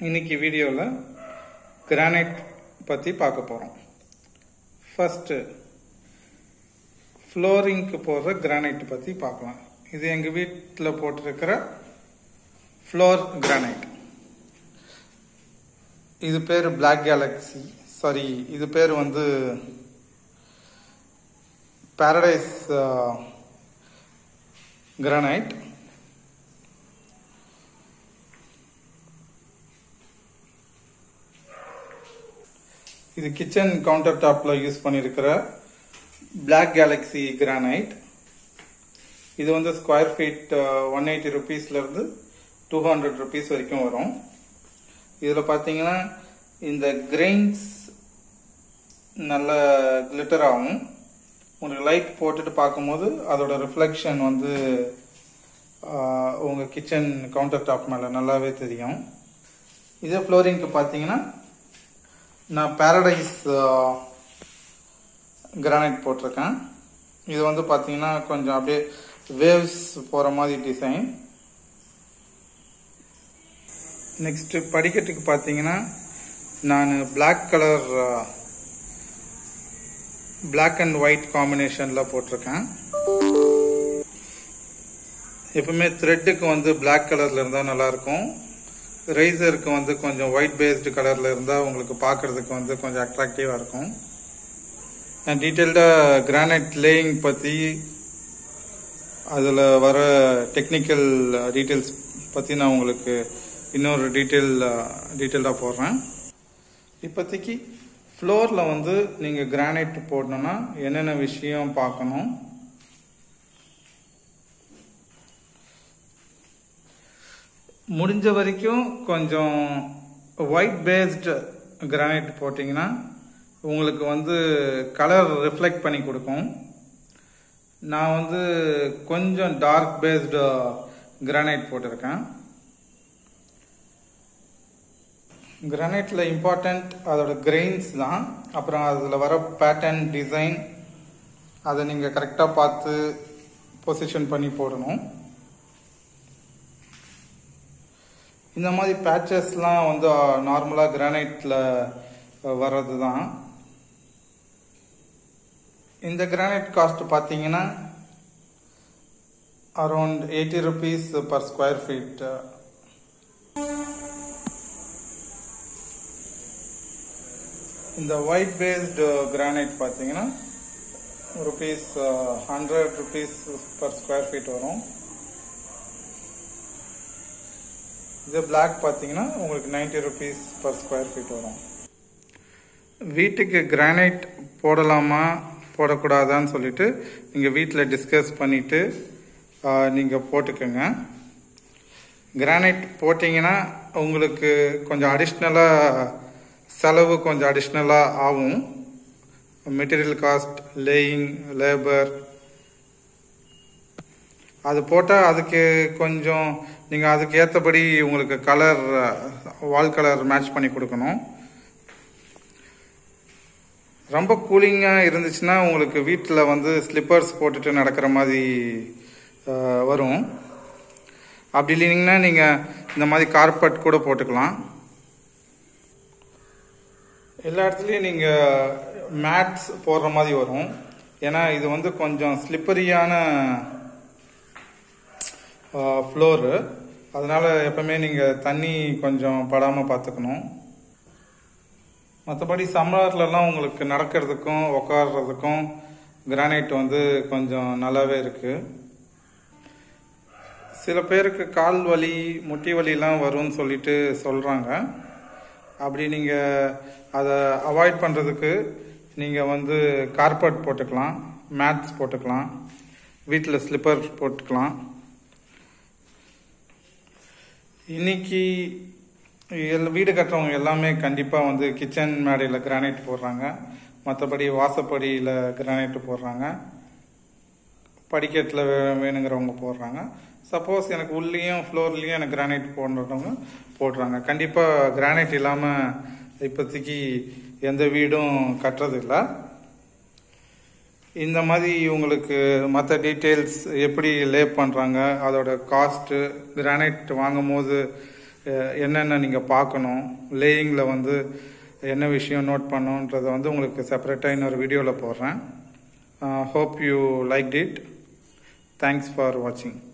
இன்னைக்கு வீடியோவில் கிரானைட் பற்றி பார்க்க போகிறோம் ஃபஸ்ட்டு ஃப்ளோரிங்க்கு போடுற கிரானைட் பற்றி பார்க்கலாம் இது எங்கள் வீட்டில் போட்டிருக்கிற ஃப்ளோர் கிரானைட் இது பேர் பிளாக் கேலக்ஸி சாரி இது பேர் வந்து பாரடைஸ் கிரானைட் இது கிச்சன் கவுண்டர் டாப்ல யூஸ் பண்ணியிருக்கிற பிளாக் கேலக்ஸி கிரானைட் இது வந்து ஸ்கொயர் ஃபீட் ஒன் எயிட்டி ருபீஸ்லேருந்து டூ ஹண்ட்ரட் ருபீஸ் வரைக்கும் வரும் இதில் பார்த்தீங்கன்னா இந்த கிரெயின்ஸ் நல்ல கிளிட்டர் ஆகும் உங்களுக்கு லைட் போட்டுட்டு பார்க்கும்போது அதோட ரிஃப்ளெக்ஷன் வந்து உங்கள் கிச்சன் கவுண்டர் டாப் மேலே நல்லாவே தெரியும் இதே ஃப்ளோரிங்க்கு பார்த்தீங்கன்னா நான் பாரடைஸ் கிரானைட் போட்டிருக்கேன் இது வந்து பார்த்தீங்கன்னா கொஞ்சம் அப்படியே வேவ்ஸ் போகிற மாதிரி டிசைன் நெக்ஸ்ட் படிக்கட்டுக்கு பார்த்தீங்கன்னா நான் black colour black and white காம்பினேஷனில் போட்டிருக்கேன் எப்பவுமே த்ரெட்டுக்கு வந்து பிளாக் கலரில் இருந்தால் நல்லாயிருக்கும் ரைசருக்கு வந்து கொஞ்சம் ஒயிட் பேஸ்டு கலரில் இருந்தால் உங்களுக்கு பார்க்குறதுக்கு வந்து கொஞ்சம் அட்ராக்டிவாக இருக்கும் நான் டீட்டெயில்டாக கிரானைட் லேயிங் பற்றி அதில் வர டெக்னிக்கல் டீட்டெயில்ஸ் பற்றி நான் உங்களுக்கு இன்னொரு டீட்டெயில் டீட்டெயில்டாக போடுறேன் இப்போதைக்கு ஃப்ளோரில் வந்து நீங்கள் கிரானைட் போடணுன்னா என்னென்ன விஷயம் பார்க்கணும் முடிஞ்ச வரைக்கும் கொஞ்சம் ஒயிட் பேஸ்டு கிரானைட் போட்டிங்கன்னா உங்களுக்கு வந்து கலர் ரிஃப்ளெக்ட் பண்ணி கொடுக்கும் நான் வந்து கொஞ்சம் டார்க் பேஸ்டு கிரானைட் போட்டிருக்கேன் கிரானைட்டில் இம்பார்ட்டண்ட் அதோட கிரெயின்ஸ் தான் அப்புறம் அதில் வர பேட்டர்ன் டிசைன் அதை நீங்கள் கரெக்டாக பார்த்து பொசிஷன் பண்ணி போடணும் இந்த மாதிரி பேச்சஸ்லாம் வந்து நார்மலாக கிரானைட்டில் வர்றது தான் இந்த கிரானைட் காஸ்ட் பார்த்தீங்கன்னா around eighty rupees per square feet இந்த ஒயிட் பேஸ்டு கிரானைட் பார்த்தீங்கன்னா rupees hundred rupees per square feet வரும் இது பிளாக் பார்த்தீங்கன்னா உங்களுக்கு ninety rupees per square feet வரும் வீட்டுக்கு கிரானைட் போடலாமா போடக்கூடாதான்னு சொல்லிட்டு நீங்கள் வீட்டில் டிஸ்கஸ் பண்ணிவிட்டு நீங்கள் போட்டுக்கோங்க கிரானைட் போட்டிங்கன்னா உங்களுக்கு கொஞ்சம் அடிஷ்னலாக செலவு கொஞ்சம் அடிஷ்னலாக ஆகும் மெட்டீரியல் காஸ்ட் லேயிங் லேபர் அது போட்டால் அதுக்கு கொஞ்சம் நீங்கள் அதுக்கு ஏற்றபடி உங்களுக்கு கலர் வால் கலர் மேட்ச் பண்ணி கொடுக்கணும் ரொம்ப கூலிங்காக இருந்துச்சுன்னா உங்களுக்கு வீட்டில் வந்து ஸ்லிப்பர்ஸ் போட்டுட்டு நடக்கிற மாதிரி வரும் அப்படி இல்லைங்கன்னா நீங்கள் இந்த மாதிரி கார்பெட் கூட போட்டுக்கலாம் எல்லா இடத்துலையும் நீங்கள் மேட்ஸ் போடுற மாதிரி வரும் ஏன்னா இது வந்து கொஞ்சம் ஸ்லிப்பரியான ஃப்ளோரு அதனால் எப்பவுமே நீங்கள் தண்ணி கொஞ்சம் படாமல் பார்த்துக்கணும் மற்றபடி சம்மர்லலாம் உங்களுக்கு நடக்கிறதுக்கும் உட்காடுறதுக்கும் கிரானைட் வந்து கொஞ்சம் நல்லாவே இருக்குது சில பேருக்கு கால் வலி முட்டி வலிலாம் வரும்னு சொல்லிட்டு சொல்கிறாங்க அப்படி நீங்கள் அதை அவாய்ட் பண்ணுறதுக்கு நீங்கள் வந்து கார்பெட் போட்டுக்கலாம் மேட்ஸ் போட்டுக்கலாம் வீட்டில் ஸ்லிப்பர் போட்டுக்கலாம் இன்னைக்கு வீடு கட்டுறவங்க எல்லாமே கண்டிப்பாக வந்து கிச்சன் மேடையில் கிரானைட் போடுறாங்க மற்றபடி வாசப்படியில் கிரானைட் போடுறாங்க படிக்கட்டில் வேணுங்கிறவங்க போடுறாங்க சப்போஸ் எனக்கு உள்ளேயும் ஃப்ளோர்லேயும் எனக்கு கிரானைட் போடுறவங்க போடுறாங்க கண்டிப்பாக கிரானைட் இல்லாமல் இப்போதைக்கு எந்த வீடும் கட்டுறதில்லை இந்த மாதிரி உங்களுக்கு மற்ற டீட்டெயில்ஸ் எப்படி லே பண்ணுறாங்க அதோட காஸ்ட்டு கிரானைட் வாங்கும் போது அஹ், என்னென்ன நீங்கள் பார்க்கணும் லேயிங்கில் வந்து என்ன விஷயம் நோட் பண்ணணுன்றதை வந்து உங்களுக்கு செப்பரேட்டாக இன்னொரு வீடியோவில் போடுறேன் hope you like it thanks for வாட்சிங்